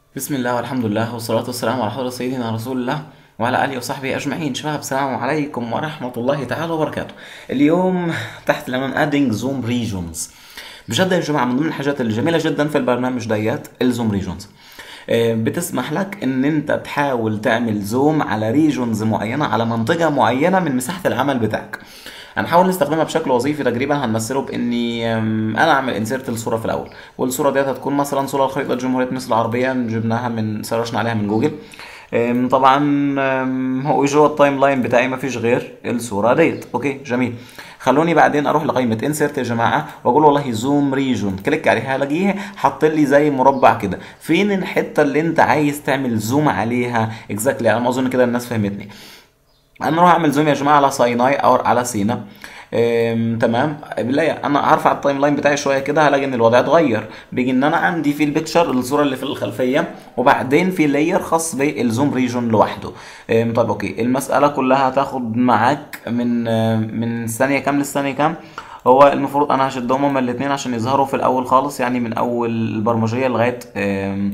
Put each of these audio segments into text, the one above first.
بسم الله والحمد لله والصلاة والسلام على حضرة سيدنا رسول الله وعلى آله وصحبه أجمعين شباب السلام عليكم ورحمة الله تعالى وبركاته اليوم تحت العنوان adding zoom regions بجد يا جماعة من ضمن الحاجات الجميلة جدا في البرنامج ديت الزوم ريجونز بتسمح لك ان انت تحاول تعمل زوم على ريجونز معينة على منطقة معينة من مساحة العمل بتاعك هنحاول نستخدمها بشكل وظيفي تقريبا هنمثله باني أم، انا اعمل انسيرت الصوره في الاول والصوره ديت هتكون مثلا صوره لخريطه جمهوريه مصر العربيه جبناها من سرشنا عليها من جوجل أم، طبعا أم، هو جوه التايم لاين بتاعي مفيش غير الصوره ديت اوكي جميل خلوني بعدين اروح لقائمه انسيرت يا جماعه واقول والله زوم ريجون كليك عليها هلاقيه حاط لي زي مربع كده فين الحته اللي انت عايز تعمل زوم عليها اكزاكتلي على ما اظن كده الناس فهمتني انا اروح اعمل زوم يا جماعه على سايناي او على سينا أم، تمام بالله انا هرفع التايم لاين بتاعي شويه كده هلاقي ان الوضع اتغير بيجي ان انا عندي في البيكتشر الصوره اللي في الخلفيه وبعدين في لاير خاص بالزوم ريجون لوحده أم، طيب اوكي المساله كلها هتاخد معاك من من ثانيه كام للثانيه كام هو المفروض انا هشدهم هما الاثنين عشان يظهروا في الاول خالص يعني من اول البرمجيه لغايه أم،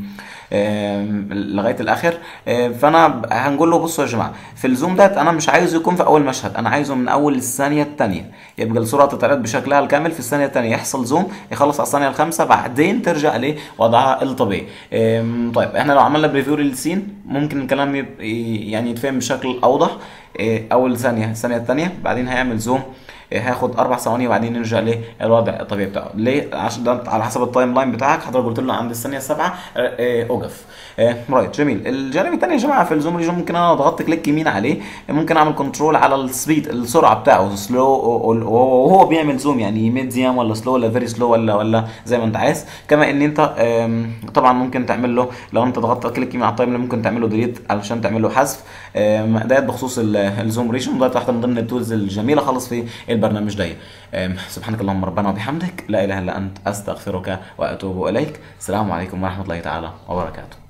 أم، لغايه الاخر أم، فانا ب- هنقول له بصوا يا جماعه في الزوم ده انا مش عايزه يكون في اول مشهد انا عايزه من اول الثانيه الثانيه يبقى الصوره تتعرض بشكلها الكامل في الثانيه الثانيه يحصل زوم يخلص على الثانيه الخامسه بعدين ترجع لوضعها الطبيعي أم، طيب احنا لو عملنا بريفيو للسين ممكن الكلام يب- يعني يتفهم بشكل اوضح إيه، اول ثانيه الثانيه الثانيه بعدين هيعمل زوم إيه، هياخد اربع ثواني وبعدين نرجع للوضع الطبيعي بتاعه ليه عشان ده على حسب التايم لاين بتاعك حضرتك قلت له عند الثانيه السابعه آه، آه، اوقف آه، رايت جميل الجانب الثاني يا جماعه في الزوم ريجون ممكن انا ضغطت كليك يمين عليه ممكن اعمل كنترول على السبيد السرعه بتاعه سلو وهو بيعمل زوم يعني ميديوم ولا سلو ولا فيري سلو ولا ولا زي ما انت عايز كما ان انت آم، طبعا ممكن تعمل له لو انت ضغطت كليك يمين على التايم لاين ممكن تعمل له ديليت علشان تعمل له حذف آم، ديت بخصوص ال- الزوم ريجون ده تحت من ضمن التولز الجميله خالص في البرنامج ده آم، سبحانك اللهم ربنا وبحمدك لا اله الا انت استغفرك واتوب اليك السلام عليكم ورحمه الله تعالى وبركاته